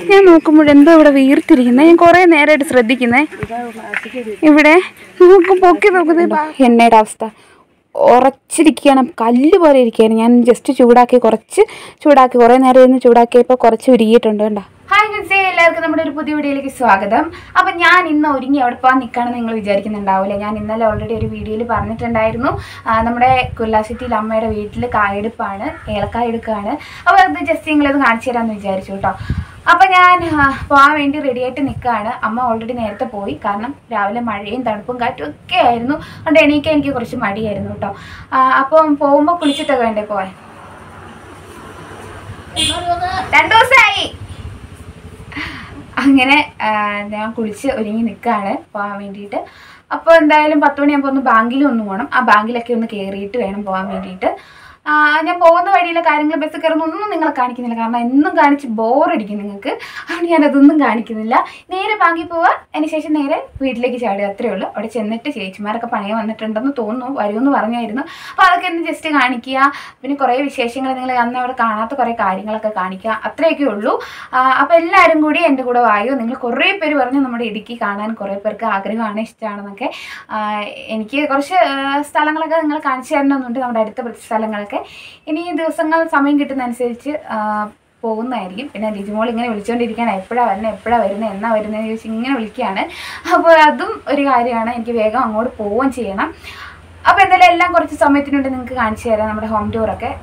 ഞാൻ നോക്കുമ്പോൾ എന്തോ ഇവിടെ വീർത്തിരിക്കുന്നത് ഞാൻ കുറേ നേരമായിട്ട് ശ്രദ്ധിക്കുന്നേ ഇവിടെ നോക്കും പൊക്കി നോക്കുന്നത് എണ്ണയുടെ അവസ്ഥ ഉറച്ചിരിക്കുകയാണ് കല്ല് പോലെ ഇരിക്കുകയാണ് ഞാൻ ജസ്റ്റ് ചൂടാക്കി കുറച്ച് ചൂടാക്കി കുറേ നേരം ഇരുന്ന് ചൂടാക്കിയപ്പോൾ കുറച്ച് ഉരുകിയിട്ടുണ്ട് കണ്ടോ ഹായ് മിസ്സേ എല്ലാവർക്കും നമ്മുടെ ഒരു പുതിയ വീഡിയോയിലേക്ക് സ്വാഗതം അപ്പം ഞാൻ ഇന്ന് ഒരുങ്ങി അവിടെ പോകാൻ നിൽക്കുകയാണെന്ന് നിങ്ങൾ വിചാരിക്കുന്നുണ്ടാവില്ലേ ഞാൻ ഇന്നലെ ഓൾറെഡി ഒരു വീഡിയോയിൽ പറഞ്ഞിട്ടുണ്ടായിരുന്നു ആ, നമ്മുടെ കുല്ലാസിറ്റിയിൽ അമ്മയുടെ വീട്ടിൽ കായെടുപ്പാണ് ഏലക്കായ എടുക്കുകയാണ് അപ്പോൾ അത് ജസ്റ്റ് നിങ്ങളത് കാണിച്ചു തരാമെന്ന് വിചാരിച്ചു കേട്ടോ അപ്പം ഞാൻ ആ, പോകാൻ വേണ്ടി റെഡി ആയിട്ട് നിൽക്കുകയാണ് അമ്മ ഓൾറെഡി നേരത്തെ പോയി കാരണം രാവിലെ മഴയും തണുപ്പും കാറ്റും ഒക്കെ ആയിരുന്നു അതുകൊണ്ട് എണീക്കാൻ എനിക്ക് കുറച്ച് മടിയായിരുന്നു കേട്ടോ ആ, അപ്പം പോകുമ്പോൾ കുളിച്ചിട്ടൊക്കെ വേണ്ടേ പോവാൻ രണ്ടു ദിവസമായി അങ്ങനെ ആ, ഞാൻ കുളിച്ച് ഒരുങ്ങി നിൽക്കുകയാണ് പോകാൻ വേണ്ടിയിട്ട് അപ്പോൾ എന്തായാലും പത്ത് മണിയാകുമ്പോൾ ഒന്ന് ബാങ്കിലും ഒന്ന് പോകണം ആ ബാങ്കിലൊക്കെ ഒന്ന് കയറിയിട്ട് വേണം പോകാൻ വേണ്ടിയിട്ട് ആ, ഞാൻ പോകുന്ന വഴിയിലെ കാര്യങ്ങൾ ബസ് കയറുന്ന ഒന്നും നിങ്ങളെ കാണിക്കുന്നില്ല കാരണം എന്നും കാണിച്ച് ബോറടിക്കും നിങ്ങൾക്ക് അതുകൊണ്ട് ഞാൻ അതൊന്നും കാണിക്കുന്നില്ല നേരെ ബാങ്കിൽ പോവുക അതിനുശേഷം നേരെ വീട്ടിലേക്ക് ചാടുക അത്രേ ഉള്ളൂ അവിടെ ചെന്നിട്ട് ചേച്ചിമാരൊക്കെ പണിയാൻ വന്നിട്ടുണ്ടെന്ന് തോന്നുന്നു വരുമെന്ന് പറഞ്ഞായിരുന്നു അപ്പോൾ അതൊക്കെ ഒന്ന് ജസ്റ്റ് കാണിക്കുക പിന്നെ കുറേ വിശേഷങ്ങൾ നിങ്ങൾ അന്ന് അവിടെ കാണാത്ത കുറേ കാര്യങ്ങളൊക്കെ കാണിക്കുക അത്രയൊക്കെ ഉള്ളൂ അപ്പോൾ എല്ലാവരും കൂടി എൻ്റെ കൂടെ വായോ നിങ്ങൾ കുറേ പേര് പറഞ്ഞു നമ്മുടെ ഇടുക്കി കാണാൻ കുറേ പേർക്ക് ആഗ്രഹമാണ് ഇഷ്ടമാണെന്നൊക്കെ ആ, എനിക്ക് കുറച്ച് ആ, സ്ഥലങ്ങളൊക്കെ നിങ്ങൾ കാണിച്ചു തരണമെന്നുണ്ട് നമ്മുടെ അടുത്ത സ്ഥലങ്ങളൊക്കെ ഇനി ഈ ദിവസങ്ങൾ സമയം കിട്ടുന്നതനുസരിച്ച് ആ, പോകുന്നതായിരിക്കും പിന്നെ ലിജിമോൾ ഇങ്ങനെ വിളിച്ചുകൊണ്ടിരിക്കുകയാണ് എപ്പോഴാണ് വരുന്നത് എപ്പോഴാണ് വരുന്നത് എന്നാ വരുന്നത് ചോദിച്ച് ഇങ്ങനെ വിളിക്കുകയാണ് അപ്പോൾ അതും ഒരു കാര്യമാണ് എനിക്ക് വേഗം അങ്ങോട്ട് പോവുകയും ചെയ്യണം അപ്പോൾ എന്തായാലും എല്ലാം കുറച്ച് സമയത്തിനുണ്ട് നിങ്ങൾക്ക് കാണിച്ചു തരാം നമ്മുടെ ഹോം ടൂറൊക്കെ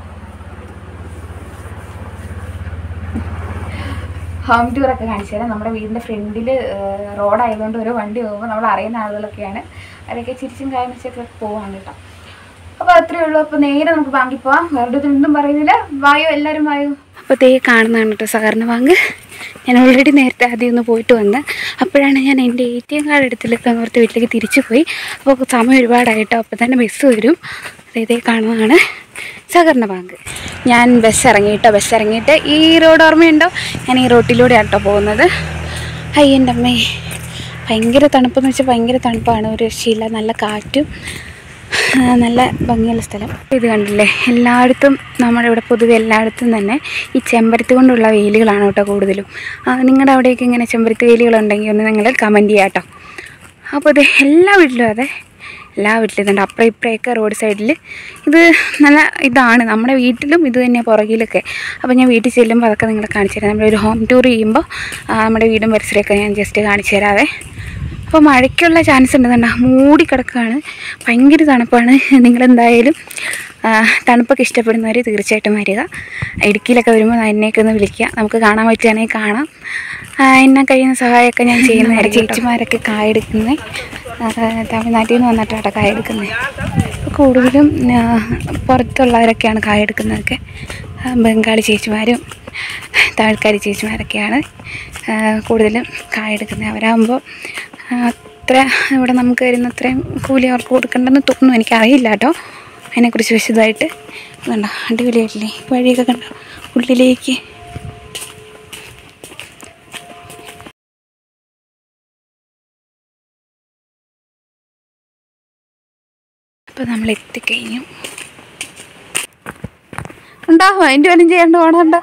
ഹോം ടൂറൊക്കെ കാണിച്ചു തരാം നമ്മുടെ വീടിൻ്റെ ഫ്രണ്ടിൽ റോഡായതുകൊണ്ട് ഓരോ വണ്ടി പോകുമ്പോൾ നമ്മൾ അറിയുന്ന ആളുകളൊക്കെയാണ് അവരൊക്കെ ചിരിച്ചും കാര്യം വെച്ചൊക്കെ പോവാണ് കേട്ടോ അപ്പോൾ അത്രയേ ഉള്ളൂ അപ്പോൾ നേരെ നമുക്ക് ബാങ്കിൽ പോവാം വേറെ ഒന്നും പറയുന്നില്ല വായോ എല്ലാവരും വായോ അപ്പോൾ തേ കാണുന്നതാണ് കേട്ടോ സഹകരണ ബാങ്ക് ഞാൻ ഓൾറെഡി നേരത്തെ ആദ്യം ഒന്ന് പോയിട്ട് വന്ന് അപ്പോഴാണ് ഞാൻ എൻ്റെ എ ടി എം കാർഡ് എടുത്തില്ലെന്ന് ഓർത്ത് വീട്ടിലേക്ക് തിരിച്ചു പോയി അപ്പോൾ സമയം ഒരുപാടായിട്ടോ അപ്പോൾ തന്നെ ബസ് വരും ദേ ഇതേ കാണുന്നതാണ് സഹകരണ ബാങ്ക് ഞാൻ ബസ് ഇറങ്ങിയിട്ടോ ബസ് ഇറങ്ങിയിട്ട് ഈ റോഡ് ഓർമ്മയുണ്ടോ ഞാൻ ഈ റോട്ടിലൂടെയാണ് കേട്ടോ പോകുന്നത് അയ്യൻ്റെ അമ്മേ ഭയങ്കര തണുപ്പെന്ന് വെച്ചാൽ ഭയങ്കര തണുപ്പാണ് ഒരു രക്ഷയില്ല നല്ല കാറ്റും ആ, നല്ല ഭംഗിയുള്ള സ്ഥലം ഇത് കണ്ടില്ലേ എല്ലായിടത്തും നമ്മുടെ ഇവിടെ പൊതുവെ എല്ലായിടത്തും തന്നെ ഈ ചെമ്പരത്തി കൊണ്ടുള്ള വേലികളാണ് കേട്ടോ കൂടുതലും ആ, നിങ്ങളുടെ അവിടെയൊക്കെ ഇങ്ങനെ ചെമ്പരത്തി വേലികളുണ്ടെങ്കിൽ ഒന്ന് നിങ്ങൾ കമൻറ്റ് ചെയ്യാം കേട്ടോ അപ്പോൾ ഇത് എല്ലാ വീട്ടിലും അതെ എല്ലാ വീട്ടിലും ഇതുണ്ട് അപ്പുറം ഇപ്പുറമൊക്കെ റോഡ് സൈഡിൽ ഇത് നല്ല ഇതാണ് നമ്മുടെ വീട്ടിലും ഇത് തന്നെ പുറകിലൊക്കെ അപ്പോൾ ഞാൻ വീട്ടിൽ ചെല്ലുമ്പോൾ അതൊക്കെ നിങ്ങളെ കാണിച്ചു തരാം നമ്മളൊരു ഹോം ടൂർ ചെയ്യുമ്പോൾ ആ, നമ്മുടെ വീടും പരിസരമൊക്കെ ഞാൻ ജസ്റ്റ് കാണിച്ചു തരാവേ അപ്പോൾ മഴയ്ക്കുള്ള ചാൻസ് ഉണ്ടെന്നുണ്ട മൂടി കിടക്കുകയാണ് ഭയങ്കര തണുപ്പാണ് നിങ്ങളെന്തായാലും ആ, തണുപ്പൊക്കെ ഇഷ്ടപ്പെടുന്നവർ തീർച്ചയായിട്ടും വരിക ഇടുക്കിയിലൊക്കെ വരുമ്പോൾ എന്നെയൊക്കെ ഒന്ന് വിളിക്കുക നമുക്ക് കാണാൻ പറ്റുകയാണെങ്കിൽ കാണാം ആ, എന്നെ കഴിയുന്ന സഹായമൊക്കെ ഞാൻ ചെയ്യുന്നതായിരിക്കും ചേച്ചിമാരൊക്കെ കായെടുക്കുന്നത് തമിഴ്നാട്ടിൽ നിന്ന് വന്നിട്ടാണ് കായെടുക്കുന്നത് അപ്പോൾ കൂടുതലും ആ, പുറത്തുള്ളവരൊക്കെയാണ് കായെടുക്കുന്നതൊക്കെ ആ, ബംഗാളി ചേച്ചിമാരും തമിഴ്ക്കാരി ചേച്ചിമാരൊക്കെയാണ് ആ, കൂടുതലും കായെടുക്കുന്നത് അവരാകുമ്പോൾ അത്ര ഇവിടെ നമുക്ക് വരുന്ന അത്രയും കൂലി അവർക്ക് കൊടുക്കണ്ടെന്ന് തോന്നുന്നു എനിക്കറിയില്ല കേട്ടോ അതിനെക്കുറിച്ച് വിശദമായിട്ട് കണ്ടോ അടിപൊളിയായിട്ടില്ലേ വഴിയൊക്കെ കണ്ടോ ഉള്ളിലേക്ക് അപ്പോൾ നമ്മൾ എത്തിക്കഴിഞ്ഞു ഉണ്ടോ മൈൻഡ് പോലും ചെയ്യാണ്ട് പോണുണ്ടോ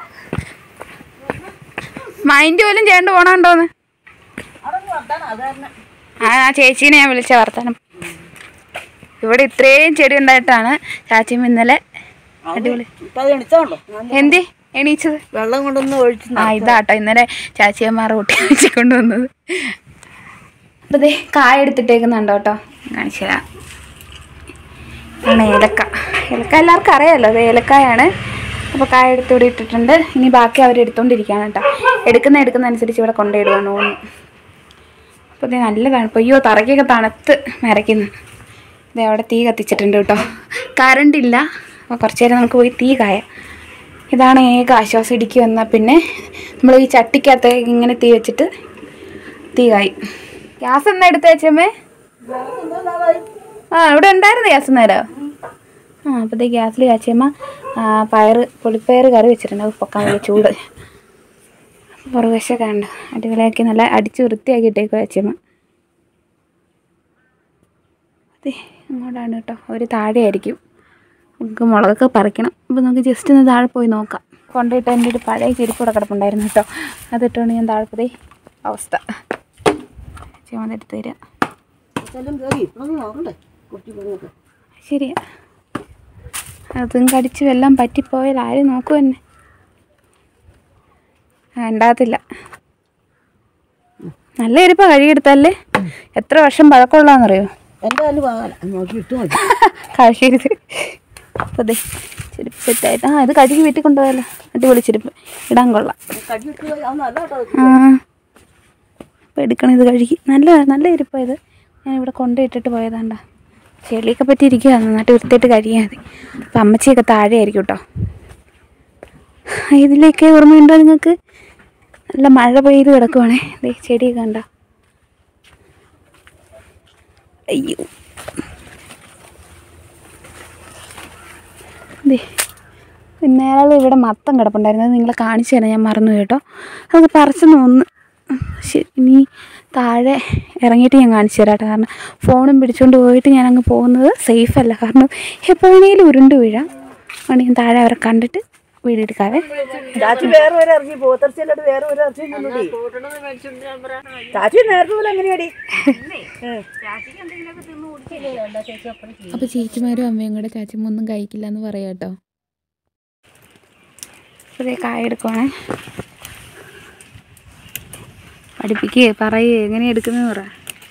മൈൻഡ് പോലും ചെയ്യാണ്ട് പോണുണ്ടോന്ന് ആ ആ ചേച്ചീനെ ഞാൻ വിളിച്ച വർത്താനം ഇവിടെ ഇത്രയും ചെടി ഉണ്ടായിട്ടാണ് ചാച്ചിയും ഇന്നലെ അടിപൊളി ഇപ്പൊ അത് എണിച്ചോണ്ടോ എന്തി എണീച്ചത് വെള്ളം കൊണ്ടൊന്ന് ഒഴിച്ച് ആ ഇതാട്ടോ ഇന്നലെ ചാച്ചിയമ്മ റൂട്ടി വെച്ച് കൊണ്ടുവന്നത് അപ്പൊ ദേ കായ എടുത്തിട്ടേക്കുന്നുണ്ടോ കേട്ടോ കാണിച്ചു തരാം ആണ് ഏലക്ക ഏലക്ക എല്ലാവർക്കും അറിയാമല്ലോ അത് ഏലക്കായാണ് അപ്പോൾ കായ എടുത്ത് ഇവിടെ ഇട്ടിട്ടുണ്ട് ഇനി ബാക്കി അവർ എടുത്തോണ്ടിരിക്കുകയാണ് കേട്ടോ എടുക്കുന്ന എടുക്കുന്ന അനുസരിച്ച് ഇവിടെ കൊണ്ടുപോയിടുവാണ് തോന്നുന്നു അപ്പോൾ ഇത് നല്ല തണുപ്പ് അയ്യോ തറയ്ക്കൊക്കെ തണുത്ത് മരയ്ക്കുന്നു ഇത് അവിടെ തീ കത്തിച്ചിട്ടുണ്ട് കേട്ടോ കറണ്ട് ഇല്ല അപ്പോൾ കുറച്ച് നേരം നമുക്ക് പോയി തീ കായ ഇതാണ് ഏക ആശ്വാസം ഇടുക്കി വന്നാൽ പിന്നെ നമ്മൾ ഈ ചട്ടിക്കകത്ത് ഇങ്ങനെ തീ വെച്ചിട്ട് തീ കായി ഗ്യാസ് എന്നാ എടുത്ത് വെച്ചമ്മേ ആ ഇവിടെ ഉണ്ടായിരുന്നു ഗ്യാസ് നേരം ആ അപ്പോഴത്തെ ഗ്യാസിൽ ചാച്ചിയമ്മ ആ, പയറ് പൊളിപ്പയറ് കറി വെച്ചിട്ടുണ്ട് അത് പൊക്കാൻ വലിയ ചൂട് പുറകുവശമൊക്കെ ഉണ്ട് അടിപൊളിയാക്കി നല്ല അടിച്ച് വൃത്തിയാക്കി ഇട്ടേക്കുക ചാച്ചിയമ്മ അതെ അങ്ങോട്ടാണ് കേട്ടോ ഒരു താഴെയായിരിക്കും നമുക്ക് മുളകൊക്കെ പറിക്കണം അപ്പോൾ നമുക്ക് ജസ്റ്റ് ഒന്ന് താഴെ പോയി നോക്കാം കൊണ്ടുപോയിട്ട് എൻ്റെ ഒരു പഴയ ചെരുപ്പ് ഇവിടെ കിടപ്പുണ്ടായിരുന്നു കേട്ടോ അതിട്ടുകൊണ്ട് ഞാൻ താഴ്പ്പതേ അവസ്ഥ ചുമ എടുത്ത് തരാം എല്ലാം കയറി ഇപ്പോഴൊന്നും നോക്കണ്ടേ കുട്ടി പണിയൊക്കെ ശരിയാ അതും കടിച്ച് വെല്ലം പറ്റിപ്പോയാൽ ആരും നോക്കും എന്നെ ആ, ഉണ്ടാകത്തില്ല നല്ല ഇരിപ്പാ കഴുകിയെടുത്തല്ലേ എത്ര വർഷം പഴക്കമുള്ളതെന്നറിയോ എൻ്റെ കാലിൽ വാങ്ങാല നോക്കി ഇട്ട് മതി കഴുകരുത് അപ്പോൾ അതെ ചെരുപ്പ് സെറ്റായിട്ട് ആ ഇത് കഴുകി വീട്ടിൽ കൊണ്ടുപോയാലോ അടിപൊളി ചെരുപ്പ് ഇടാൻ കൊള്ളാം കടി ഇട്ട് അത് നല്ല കേട്ടോ അത്. ആ അപ്പോൾ എടുക്കണം ഇത് കഴുകി നല്ല നല്ല ഇരിപ്പാ ഇത് ഞാൻ ഇവിടെ കൊണ്ടിട്ടിട്ട് പോയതാണ്ട ചെളിയൊക്കെ പറ്റിയിരിക്കുക നന്നായിട്ട് വൃത്തിയായിട്ട് കഴുകിയാൽ മതി അപ്പം അമ്മച്ചിയൊക്കെ താഴെ ആയിരിക്കും കേട്ടോ ഇതിലേക്ക് ഓർമ്മയുണ്ടോ നിങ്ങൾക്ക് നല്ല മഴ പെയ്ത് കിടക്കുവാണേ ദേ ചെടിയൊക്കെ കണ്ട അയ്യോ ദേ പിന്നെ അയാൾ ഇവിടെ മത്തം കിടപ്പുണ്ടായിരുന്നു അത് നിങ്ങളെ കാണിച്ചു തരാം ഞാൻ മറന്നു കേട്ടോ അതൊക്കെ പറിച്ചു ഒന്ന് ശരി ഇനി താഴെ ഇറങ്ങിയിട്ട് ഞാൻ കാണിച്ചു തരാം കേട്ടോ കാരണം ഫോണും പിടിച്ചുകൊണ്ട് പോയിട്ട് ഞാൻ അങ്ങ് പോകുന്നത് സേഫ് അല്ല കാരണം എപ്പോൾ വേണമെങ്കിലും ഉരുണ്ട് വീഴാം അതുകൊണ്ട് ഞാൻ താഴെ അവരെ കണ്ടിട്ട് വീടെടുക്കാവേ ചാച്ചി വേറെ ഒരു ഇറങ്ങി പോത്തർച്ചയിലോട്ട് വേറെ ഒരു ഇറച്ചി കൊണ്ടുപോയി ചാച്ചി നേരത്തെ പോലെ എങ്ങനെയാടി അപ്പോൾ ചേച്ചിമാരും അമ്മയും കൂടെ ചാച്ചമ്മ ഒന്നും കഴിക്കില്ല എന്ന് പറയാം കേട്ടോ അതേ കായ എടുക്കുവാണേ പഠിപ്പിക്കേ പറയേ എങ്ങനെ എടുക്കുന്നത് പറ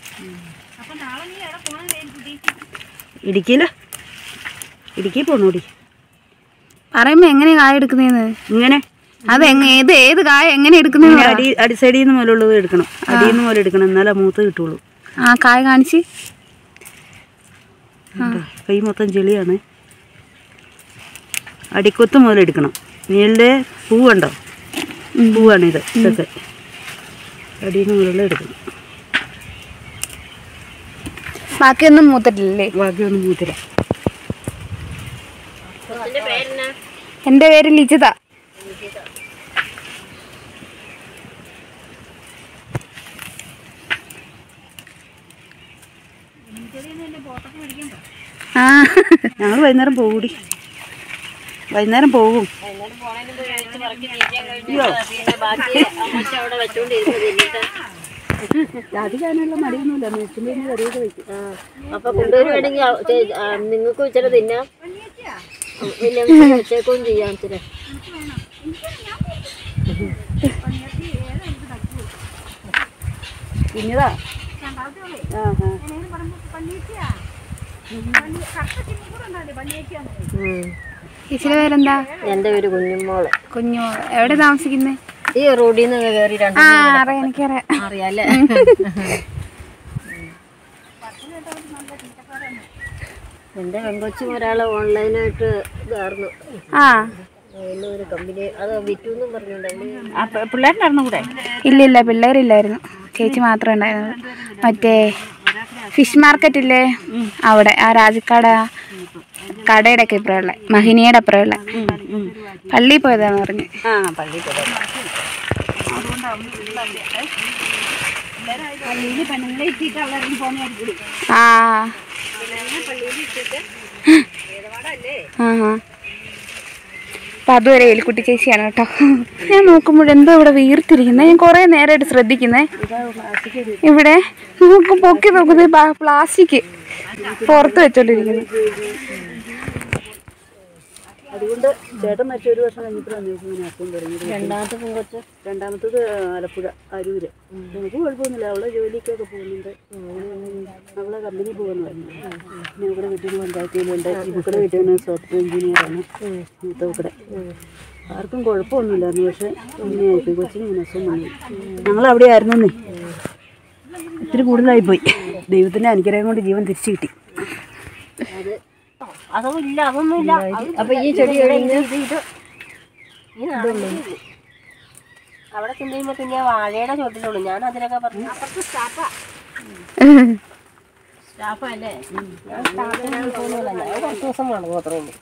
ഇടുക്കിയില് ഇടുക്കി പോണോടി പറയുമ്പോ എങ്ങനെയാ കായ എടുക്കുന്നതെന്ന് ഇങ്ങനെ അത് എങ്ങ ഏത് ഏത് കായ എങ്ങനെ എടുക്കുന്നത് ഇങ്ങനെ അടി അടി സൈഡിൽ നിന്ന് മുതലുള്ളത് എടുക്കണം അടിയിൽ നിന്ന് മുതൽ എടുക്കണം എന്നാലേ മൂത്ത് കിട്ടുള്ളൂ ആ കായ കാണിച്ച് കൈ മൊത്തം ചെളിയാണ് അടിക്കൊത്ത് മുതൽ എടുക്കണം മേളിലെ പൂവുണ്ടോ പൂവാണിത് ഇതൊക്കെ അടിയിൽ നിന്ന് മുതൽ എടുക്കണം ബാക്കിയൊന്നും മൂത്തിട്ടില്ലേ ബാക്കിയൊന്നും മൂത്തില്ല എൻ്റെ പേര് ലിജിത ആ ഞങ്ങൾ വൈകുന്നേരം പോകൂടി വൈകുന്നേരം പോകും രാധിക്കാനുള്ള മടിയൊന്നുമില്ല മേച്ചിൻ്റെ കറിയൊക്കെ വയ്ക്കും അപ്പൊ കൊണ്ടുവരുവാണെങ്കിൽ നിങ്ങൾക്ക് ഇച്ചിരി തിന്നാം പിന്നെ വെച്ചേക്കും ചെയ്യാം ഇച്ചിരി പിന്നതാ ആ ആ ചേച്ചിയുടെ പേരെന്താ എൻ്റെ പേര് കുഞ്ഞുമോള് കുഞ്ഞു എവിടെ താമസിക്കുന്നേ ഈ റോഡിൽ നിന്ന് കയറി രണ്ട് ആ അറിയാം എനിക്കറിയാം അറിയാല്ലേ എൻ്റെ പെങ്കൊച്ചും ഒരാൾ ഓൺലൈനായിട്ട് ഇതായിരുന്നു ആ അതിന് ഒരു കമ്പനി അത് വിറ്റു എന്നും പറഞ്ഞിട്ടുണ്ടായിരുന്നു പിള്ളേരുണ്ടായിരുന്നു കൂടെ ഇല്ല ഇല്ല പിള്ളേരില്ലായിരുന്നു ചേച്ചി മാത്രമേ ഉണ്ടായിരുന്നത് മറ്റേ ഫിഷ് മാർക്കറ്റ് ഇല്ലേ അവിടെ ആ രാജക്കാട് ആ കടയുടെ ഒക്കെ ഇപ്പുറമുള്ള മഹിനിയുടെ അപ്പുറമുള്ള പള്ളിയിൽ പോയതാന്ന് പറഞ്ഞു ആ പള്ളിയിൽ പോകാം ആ ആ ആ. അപ്പൊ അതുവരെ എലിക്കുട്ടി ചേച്ചിയാണ് കേട്ടോ ഞാൻ നോക്കുമ്പോഴെന്തോ ഇവിടെ വീർത്തിരിക്കുന്നത് ഞാൻ കുറേ നേരമായിട്ട് ശ്രദ്ധിക്കുന്നേ ഇവിടെ നോക്കും പൊക്കി നോക്കുന്നത് പ്ലാസ്റ്റിക് പുറത്ത് വെച്ചോണ്ടിരിക്കുന്നു അതുകൊണ്ട് ചേട്ടൻ മരിച്ച ഒരു വർഷം കഴിഞ്ഞപ്പോൾ അന്വേഷിച്ചു ഇങ്ങനെ അസുഖം തുടങ്ങി രണ്ടാമത്തെ പെങ്കൊച്ച് രണ്ടാമത്തത് ആലപ്പുഴ അരൂര് നമുക്ക് കുഴപ്പമൊന്നുമില്ല അവളെ ജോലിക്കൊക്കെ പോകുന്നുണ്ട് അവളെ കമ്പനി പോകുന്നു പറഞ്ഞു പിന്നെ ഇവിടെ വീട്ടിൽ പഞ്ചായത്തിലുണ്ട് ഇവിടെ വീട്ടിൽ സോഫ്റ്റ്വെയർ എഞ്ചിനീയറാണ് മൂത്തവിടെ ആർക്കും കുഴപ്പമൊന്നുമില്ലായിരുന്നു പക്ഷെ ഇങ്ങനെ ആയിപ്പോയി കൊച്ചിന് ഇങ്ങനെ അസുഖം വന്നു ഞങ്ങൾ അവിടെ ആയിരുന്നേ ഇത്തിരി കൂടുതലായിപ്പോയി ദൈവത്തിൻ്റെ അനുഗ്രഹം കൊണ്ട് ജീവൻ തിരിച്ചു കിട്ടി അതൊന്നും ഇല്ല അതൊന്നും ഇല്ല അപ്പൊ ഈ ചെടി കഴിഞ്ഞ് അവിടെ ചെന്ന് കഴിയുമ്പോ പിന്നെ വാഴയുടെ ചോട്ടിലുള്ളൂ ഞാൻ അതിനൊക്കെ പറഞ്ഞു സ്റ്റാഫല്ലേ ഞാൻ സ്റ്റാഫിനാണ് തോന്നുന്നില്ല ഞാൻ കുറച്ച് ദിവസം വേണം അത്രേ ഉള്ളൂ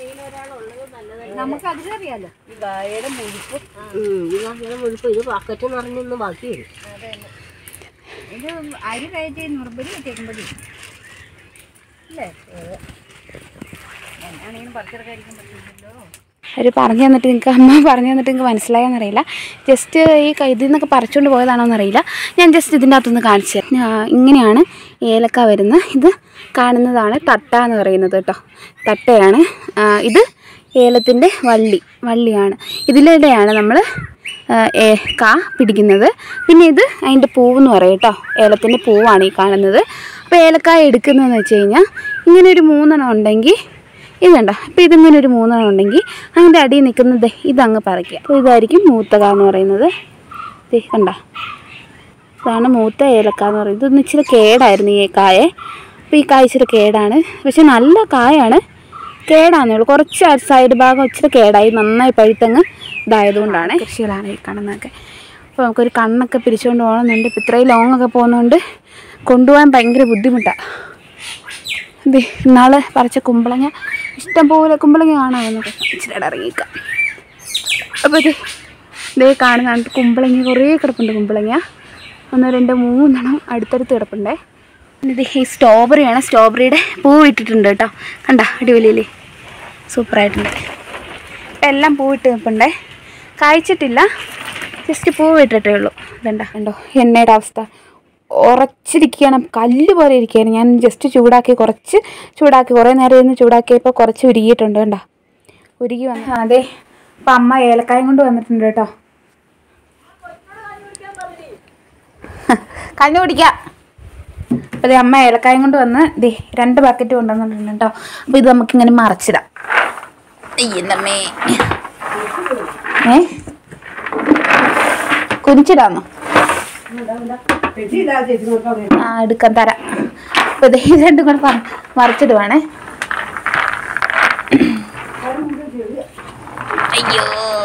ഈ വാഴയുടെ മുഴുപ്പ് ഈ വാഴയുടെ മുഴുപ്പ് ഇത് പാക്കറ്റ് നിറഞ്ഞൊന്ന് ബാക്കി വരും അരി കയറ്റി നിർബലി വെച്ചേക്കുമ്പോഴേ അല്ലേ എന്നാണെങ്കിലും പറിച്ചെടുക്കാതിരിക്കാൻ പറ്റില്ലല്ലോ അവർ പറഞ്ഞു തന്നിട്ട് നിങ്ങൾക്ക് അമ്മ പറഞ്ഞു തന്നിട്ട് നിങ്ങൾക്ക് മനസ്സിലായെന്നറിയില്ല ജസ്റ്റ് ഈ ക- ഇതിൽ നിന്നൊക്കെ പറിച്ചുകൊണ്ട് പോയതാണോ എന്നറിയില്ല ഞാൻ ജസ്റ്റ് ഇതിൻ്റെ അകത്തുനിന്ന് കാണിച്ചു തരാം ഞാൻ- ഇങ്ങനെയാണ് ഏലക്ക വരുന്നത് ഇത് കാണുന്നതാണ് തട്ട എന്ന് പറയുന്നത് കേട്ടോ തട്ടയാണ് ആ, ഇത് ഏലത്തിൻ്റെ വള്ളി വള്ളിയാണ് ഇതിലൂടെയാണ് നമ്മൾ കാ പിടിക്കുന്നത് പിന്നെ ഇത് അതിൻ്റെ പൂവെന്ന് പറയും കേട്ടോ ഏലത്തിൻ്റെ പൂവാണ് ഈ കാണുന്നത് അപ്പോൾ ഏലക്കായ എടുക്കുന്നതെന്ന് വെച്ച് കഴിഞ്ഞാൽ ഇങ്ങനെ ഒരു മൂന്നെണ്ണം ഉണ്ടെങ്കിൽ ഇത് കണ്ടോ അപ്പോൾ ഇതിങ്ങനെ ഒരു മൂന്നെണ്ണം ഉണ്ടെങ്കിൽ അതിൻ്റെ അടിയിൽ നിൽക്കുന്നത് ഇതങ്ങ് പറിക്കുക അപ്പോൾ ഇതായിരിക്കും മൂത്തക എന്ന് പറയുന്നത് ദേ കണ്ടോ ഇതാണ് മൂത്ത ഏലക്ക എന്ന് പറയുന്നത് ഇതൊന്ന് ഇച്ചിരി കേടായിരുന്നു ഈ കായ അപ്പോൾ ഈ കായ ഇച്ചിരി കേടാണ് പക്ഷെ നല്ല കായാണ് കേടാന്നേ ഉള്ളൂ കുറച്ച് ആ സൈഡ് ഭാഗം ഇച്ചിരി കേടായി നന്നായി പഴുത്തങ്ങ് ഇതായതുകൊണ്ടാണ് കൃഷികളാണ് ഈ കാണുന്നതൊക്കെ അപ്പോൾ നമുക്കൊരു കണ്ണൊക്കെ പിരിച്ചുകൊണ്ട് പോകണമെന്നുണ്ട് ഇപ്പോൾ ഇത്രയും ലോങ് ഒക്കെ പോകുന്നതുകൊണ്ട് കൊണ്ടുപോകാൻ ഭയങ്കര ബുദ്ധിമുട്ടാണ് ഇത് ഇന്നാള് പറിച്ച കുമ്പളങ്ങ ഇഷ്ടംപോലെ കുമ്പളങ്ങ കാണാമെന്ന് ഇച്ചിരി ഇറങ്ങിക്കാം അപ്പോൾ ഇത് ഇതേ കാണുന്ന കുമ്പളങ്ങ കുറേ കിടപ്പുണ്ട് കുമ്പളങ്ങ ഒന്ന് രണ്ട് മൂന്നെണ്ണം അടുത്തടുത്ത് കിടപ്പുണ്ടേ പിന്നെ ഇത് ഈ സ്ട്രോബെറിയാണ് സ്ട്രോബെറിയുടെ പൂ ഇട്ടിട്ടുണ്ട് കേട്ടോ കണ്ട അടിപൊളിയില്ലേ സൂപ്പറായിട്ടുണ്ട് ഇപ്പം എല്ലാം പൂ ഇട്ട് നിൽപ്പുണ്ടേ കായ്ച്ചിട്ടില്ല ജസ്റ്റ് പൂ ഇട്ടിട്ടേ ഉള്ളൂ ഇതണ്ട കണ്ടോ എണ്ണയുടെ അവസ്ഥ ഉറച്ചിരിക്കുകയാണ് കല്ല് പോലെ ഇരിക്കുകയാണ് ഞാൻ ജസ്റ്റ് ചൂടാക്കി കുറച്ച് ചൂടാക്കി കുറേ നേരം ഇരുന്ന് ചൂടാക്കിയപ്പോൾ കുറച്ച് ഉരുകിയിട്ടുണ്ട് കണ്ടോ ഉരുകി വന്നു അതെ അപ്പം അമ്മ ഏലക്കായും കൊണ്ട് വന്നിട്ടുണ്ട് കേട്ടോ കഞ്ഞി കുടിക്കാം അപ്പോൾ ദേ അമ്മ ഏലക്കായും കൊണ്ട് വന്ന് ദേ രണ്ട് ബക്കറ്റ് കൊണ്ടുവന്നിട്ടുണ്ട് കേട്ടോ അപ്പോൾ ഇത് നമുക്കിങ്ങനെ മറച്ചിടാം അയ്യമ്മേ ഏ കുനിച്ചിടാന്നോ ആ എടുക്കാൻ തരാം അപ്പോൾ ദേ ഇത് രണ്ടും കൂടെ പറ- മറിച്ചിടുവാണേ അയ്യോ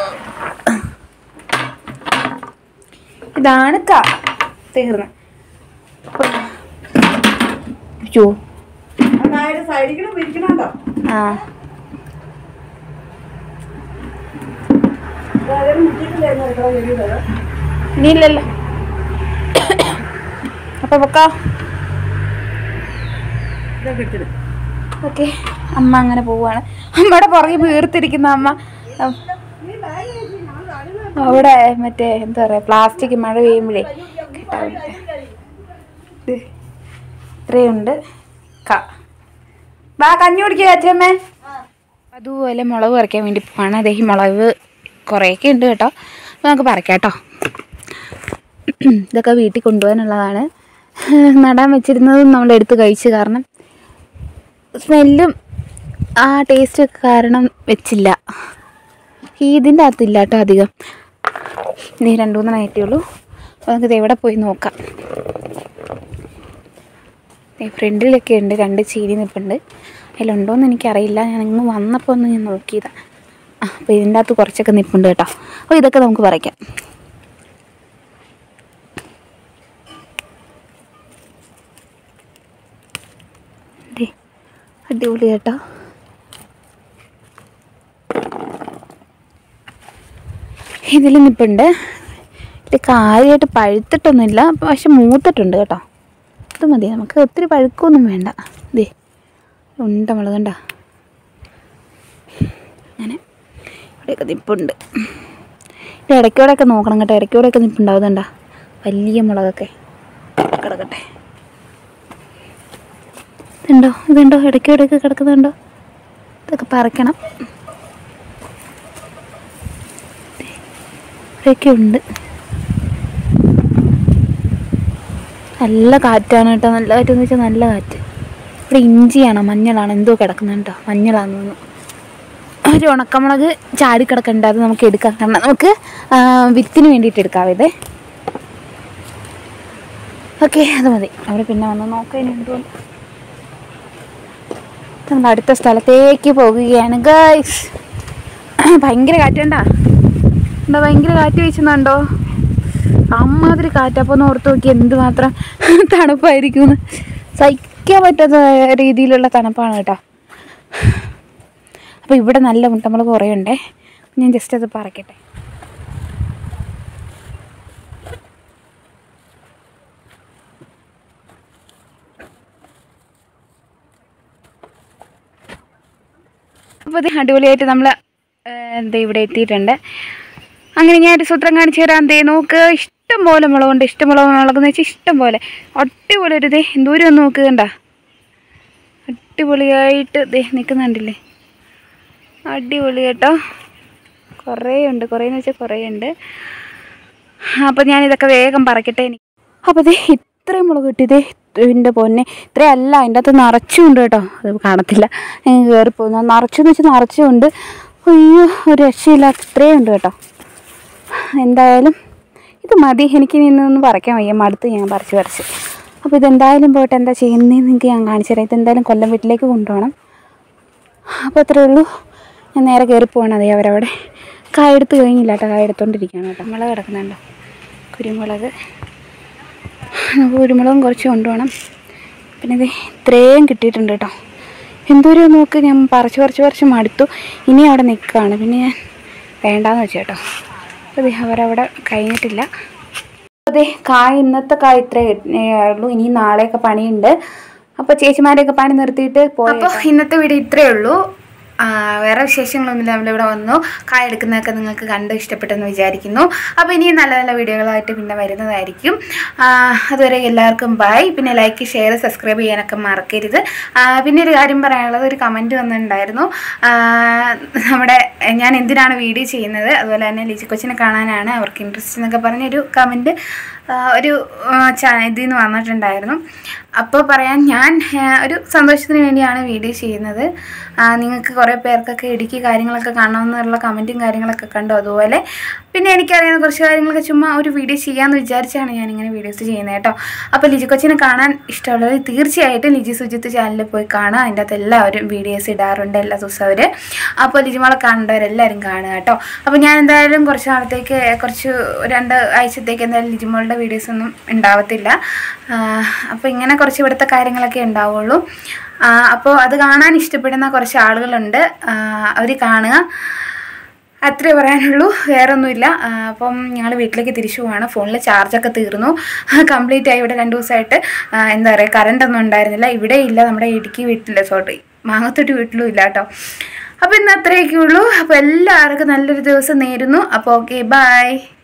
ഇതാണ് കാ തീർന്ന് അയ്യോ സൈഡിൽ വിരിക്കണോ ആ ഇനിയില്ലല്ലോ അപ്പൊ പൊക്കാ ഇതൊക്കെ എടുത്തിട്ട് ഓക്കെ അമ്മ അങ്ങനെ പോവാണ് അമ്മയുടെ പുറകെ വീർത്തിരിക്കുന്ന അമ്മ ഉം. അവിടെ മറ്റേ എന്താ പറയാ പ്ലാസ്റ്റിക് മഴ പെയ്യുമ്പോഴേ കിട്ടാൻ ഇത് ഇത്രയുണ്ട് ക വാ കഞ്ഞി കുടിക്കുക അച്ഛമ്മേ അതുപോലെ മുളക് പറിക്കാൻ വേണ്ടി പോവാണ് അതേ ഈ മുളക് കുറേയൊക്കെ ഉണ്ട് കേട്ടോ അപ്പോൾ നമുക്ക് പറിക്കാം കേട്ടോ ഇതൊക്കെ വീട്ടിൽ കൊണ്ടുപോകാനുള്ളതാണ് നടാൻ വെച്ചിരുന്നതും നമ്മൾ എടുത്ത് കഴിച്ച് കാരണം സ്മെല്ലും ആ ടേസ്റ്റ് ഒക്കെ കാരണം വെച്ചില്ല ഈ ഇതിൻ്റെ അകത്തില്ല കേട്ടോ അധികം നീ രണ്ട് മൂന്ന് നൈറ്റേ ഉള്ളൂ അപ്പോൾ നമുക്കിത് എവിടെ പോയി നോക്കാം ഈ ഫ്രണ്ടിലൊക്കെ ഉണ്ട് രണ്ട് ചീനി നിൽപ്പുണ്ട് അതിലുണ്ടോയെന്ന് എനിക്കറിയില്ല ഞാൻ ഇങ്ങ് വന്നപ്പോൾ ഒന്ന് ഞാൻ നോക്കിയതാണ് ആ അപ്പോൾ ഇതിൻ്റെ അകത്ത് കുറച്ചൊക്കെ നിൽപ്പുണ്ട് കേട്ടോ അപ്പോൾ ഇതൊക്കെ നമുക്ക് പറിക്കാം ദേ, അടിപൊളി കേട്ടോ ഇതിൽ നിൽപ്പുണ്ട് ഇത് കാര്യമായിട്ട് പഴുത്തിട്ടൊന്നുമില്ല പക്ഷെ മൂത്തിട്ടുണ്ട് കേട്ടോ ഇത് മതി നമുക്ക് ഒത്തിരി പഴുക്കൊന്നും വേണ്ട ഇതേ ഉണ്ട മുളക് കണ്ട അങ്ങനെ ഇവിടെയൊക്കെ നിൽപ്പുണ്ട് ഇത് ഇടയ്ക്കൂടെയൊക്കെ നോക്കണം കേട്ടോ ഇടയ്ക്കൂടെയൊക്കെ നിൽപ്പുണ്ടാവുന്നുണ്ട വലിയ മുളകൊക്കെ കിടക്കട്ടെ ഇതുണ്ടോ ഇതുണ്ടോ ഇടയ്ക്കൂടെയൊക്കെ കിടക്കുന്നുണ്ടോ ഇതൊക്കെ പറിക്കണം ഇവിടെയൊക്കെ ഉണ്ട് നല്ല കാറ്റാണ് കേട്ടോ നല്ല കാറ്റ് എന്ന് വെച്ചാൽ നല്ല കാറ്റ് ഇവിടെ ഇഞ്ചിയാണോ മഞ്ഞളാണോ എന്തോ കിടക്കുന്നത് കേട്ടോ മഞ്ഞളാന്ന് തോന്നുന്നു ഒരു ഉണക്കമുളക് ചാടി കിടക്കണ്ട അത് നമുക്ക് എടുക്കാം കാരണം നമുക്ക് ആ, വിത്തിന് വേണ്ടിയിട്ട് എടുക്കാം ഇതേ ഓക്കെ അത് മതി അവിടെ പിന്നെ വന്ന് നോക്കാൻ എന്തുകൊണ്ട് നമ്മൾ അടുത്ത സ്ഥലത്തേക്ക് പോകുകയാണ് ഗൈസ് ഭയങ്കര കാറ്റുണ്ടാ എന്താ ഭയങ്കര കാറ്റ് വീശുന്നുണ്ടോ അമ്മാതിരി കാറ്റപ്പോൾ ഒന്ന് ഓർത്ത് നോക്കി എന്തുമാത്രം തണുപ്പായിരിക്കും സഹിക്കാൻ പറ്റാത്ത രീതിയിലുള്ള തണുപ്പാണ് കേട്ടോ അപ്പോൾ ഇവിടെ നല്ല മുട്ടമുളക് കുറേ ഉണ്ടേ ഞാൻ ജസ്റ്റ് അത് പറക്കട്ടെ അപ്പോൾ ഇത് അടിപൊളിയായിട്ട് നമ്മൾ എന്താ ഇവിടെ എത്തിയിട്ടുണ്ട് അങ്ങനെ ഞാൻ ഒരു സൂത്രം കാണിച്ചു തരാം ദേ നോക്ക് ഇഷ്ടം പോലെ മുളകുണ്ട് ഇഷ്ടം മുളക് മുളകെന്ന് വെച്ചാൽ ഇഷ്ടം പോലെ അടിപൊളി ഒരു ദേ എന്തോരം ഒന്ന് നോക്ക് കണ്ട അടിപൊളിയായിട്ട് ദേ നിൽക്കുന്നുണ്ടല്ലേ അടിപൊളി കേട്ടോ കുറേ ഉണ്ട് കുറേ എന്ന് വെച്ചാൽ കുറേ ഉണ്ട് അപ്പോൾ ഞാനിതൊക്കെ വേഗം പറക്കട്ടെ എനിക്ക് അപ്പോൾ ദേ ഇത്രയും മുളക് കിട്ടിയതേ ഇതിൻ്റെ പൊന്നെ ഇത്രയും അല്ല അതിൻ്റെ അകത്ത് നിറച്ചുണ്ട് കേട്ടോ അത് കാണത്തില്ല ഞാൻ കയറി പോകുന്നു നിറച്ചെന്ന് വെച്ചാൽ നിറച്ചുണ്ട് അയ്യോ ഒരു രക്ഷയില്ല ഇത്രയും ഉണ്ട് കേട്ടോ എന്തായാലും ഇത് മതി എനിക്ക് ഇനി ഇന്നൊന്നും പറിക്കാൻ വയ്യ മടുത്ത് ഞാൻ പറിച്ച് പറിച്ച് അപ്പോൾ ഇതെന്തായാലും പോയിട്ട് എന്താ ചെയ്യുന്നതെന്ന് നിങ്ങൾക്ക് ഞാൻ കാണിച്ചു തരാം ഇതെന്തായാലും കൊല്ലം വീട്ടിലേക്ക് കൊണ്ടുപോകണം അപ്പോൾ അത്രേ ഉള്ളൂ ഞാൻ നേരെ കയറി പോകണം അതേ അവരവിടെ കായ എടുത്ത് കഴിഞ്ഞില്ല കേട്ടോ കായ എടുത്തോണ്ടിരിക്കുകയാണ് കേട്ടോ മുളക് കിടക്കുന്നുണ്ടോ കുരുമുളക് നമുക്ക് കുരുമുളകും കുറച്ച് കൊണ്ടുപോകണം പിന്നെ ഇത് ഇത്രയും കിട്ടിയിട്ടുണ്ട് കേട്ടോ എന്തോരം നോക്ക് ഞാൻ പറിച്ച് പറിച്ച് പറിച്ച് മടുത്തു ഇനി അവിടെ നിൽക്കുകയാണ് പിന്നെ ഞാൻ വേണ്ടാന്ന് വെച്ചു കേട്ടോ അപ്പോൾ ദേ അവരവിടെ കഴിഞ്ഞിട്ടില്ല അതെ കായ് ഇന്നത്തെ കായ് ഇത്രേ ഉള്ളൂ ഇനി നാളെയൊക്കെ പണിയുണ്ട് അപ്പോൾ ചേച്ചിമാരെയൊക്കെ പണി നിർത്തിയിട്ട് പോയി അപ്പോൾ ഇന്നത്തെ വീഡിയോ ഇത്രയേ ഉള്ളൂ ആ, വേറെ വിശേഷങ്ങളൊന്നുമില്ല നമ്മളിവിടെ വന്നു കായ എടുക്കുന്നതൊക്കെ നിങ്ങൾക്ക് കണ്ട് ഇഷ്ടപ്പെട്ടെന്ന് വിചാരിക്കുന്നു അപ്പോൾ ഇനിയും നല്ല നല്ല വീഡിയോകളായിട്ട് പിന്നെ വരുന്നതായിരിക്കും ആ, അതുവരെ എല്ലാവർക്കും ബൈ പിന്നെ ലൈക്ക് ഷെയർ സബ്സ്ക്രൈബ് ചെയ്യാനൊക്കെ മറക്കരുത് ആ, പിന്നെ ഒരു കാര്യം പറയാനുള്ളത് ഒരു കമൻറ്റ് വന്നിട്ടുണ്ടായിരുന്നു ആ, നമ്മുടെ ഞാൻ എന്തിനാണ് വീഡിയോ ചെയ്യുന്നത് അതുപോലെ തന്നെ ലിജി കൊച്ചിനെ കാണാനാണ് അവർക്ക് ഇൻട്രസ്റ്റ് എന്നൊക്കെ പറഞ്ഞൊരു കമൻറ്റ് ഒരു ചാ ഇതിൽ നിന്ന് വന്നിട്ടുണ്ടായിരുന്നു അപ്പോൾ പറയാൻ ഞാൻ ആ, ഒരു സന്തോഷത്തിന് വേണ്ടിയാണ് വീഡിയോ ചെയ്യുന്നത് ആ, നിങ്ങൾക്ക് കുറേ പേർക്കൊക്കെ ഇടുക്കി കാര്യങ്ങളൊക്കെ കാണണമെന്നുള്ള കമൻറ്റും കാര്യങ്ങളൊക്കെ കണ്ടു അതുപോലെ പിന്നെ എനിക്കറിയാവുന്ന കുറച്ച് കാര്യങ്ങളൊക്കെ ചുമ്മാ ഒരു വീഡിയോ ചെയ്യാമെന്ന് വിചാരിച്ചാണ് ഞാൻ ഇങ്ങനെ വീഡിയോസ് ചെയ്യുന്നത് കേട്ടോ അപ്പോൾ ലിജി കൊച്ചിനെ കാണാൻ ഇഷ്ടമുള്ളവർ തീർച്ചയായിട്ടും ലിജി സുജിത്ത് ചാനലിൽ പോയി കാണുക അതിൻ്റെ അകത്ത് എല്ലാവരും വീഡിയോസ് ഇടാറുണ്ട് എല്ലാ ദിവസവും അവർ അപ്പോൾ ലിജിമോളെ കാണേണ്ടവരെല്ലാവരും കാണുക കേട്ടോ അപ്പോൾ ഞാൻ എന്തായാലും കുറച്ച് നാളത്തേക്ക് കുറച്ച് രണ്ട് ആഴ്ചത്തേക്ക് എന്തായാലും ലിജിമോളുടെ വീഡിയോസ് ഒന്നും ഉണ്ടാവത്തില്ല അപ്പോൾ ഇങ്ങനെ കുറച്ച് ഇവിടുത്തെ കാര്യങ്ങളൊക്കെ ഉണ്ടാവുള്ളൂ അപ്പോൾ അത് കാണാൻ ഇഷ്ടപ്പെടുന്ന കുറച്ച് ആളുകളുണ്ട് അവർ കാണുക അത്രേ പറയാനുള്ളൂ വേറെ ഒന്നുമില്ല ആ, അപ്പം ഞങ്ങൾ വീട്ടിലേക്ക് തിരിച്ചു പോവാണ് ഫോണിൽ ചാർജൊക്കെ തീർന്നു കംപ്ലീറ്റ് ആയി ഇവിടെ രണ്ട് ദിവസമായിട്ട് ആ, എന്താ പറയുക കറണ്ട് ഒന്നും ഉണ്ടായിരുന്നില്ല ഇവിടെ ഇല്ല നമ്മുടെ ഇടുക്കി വീട്ടിൽ സോറി മാങ്ങത്തൊട്ടി വീട്ടിലും ഇല്ല കേട്ടോ അപ്പോൾ ഇന്ന് അത്രയൊക്കെ ഉള്ളൂ അപ്പോൾ എല്ലാവർക്കും നല്ലൊരു ദിവസം നേരുന്നു അപ്പോൾ ഓക്കെ ബൈ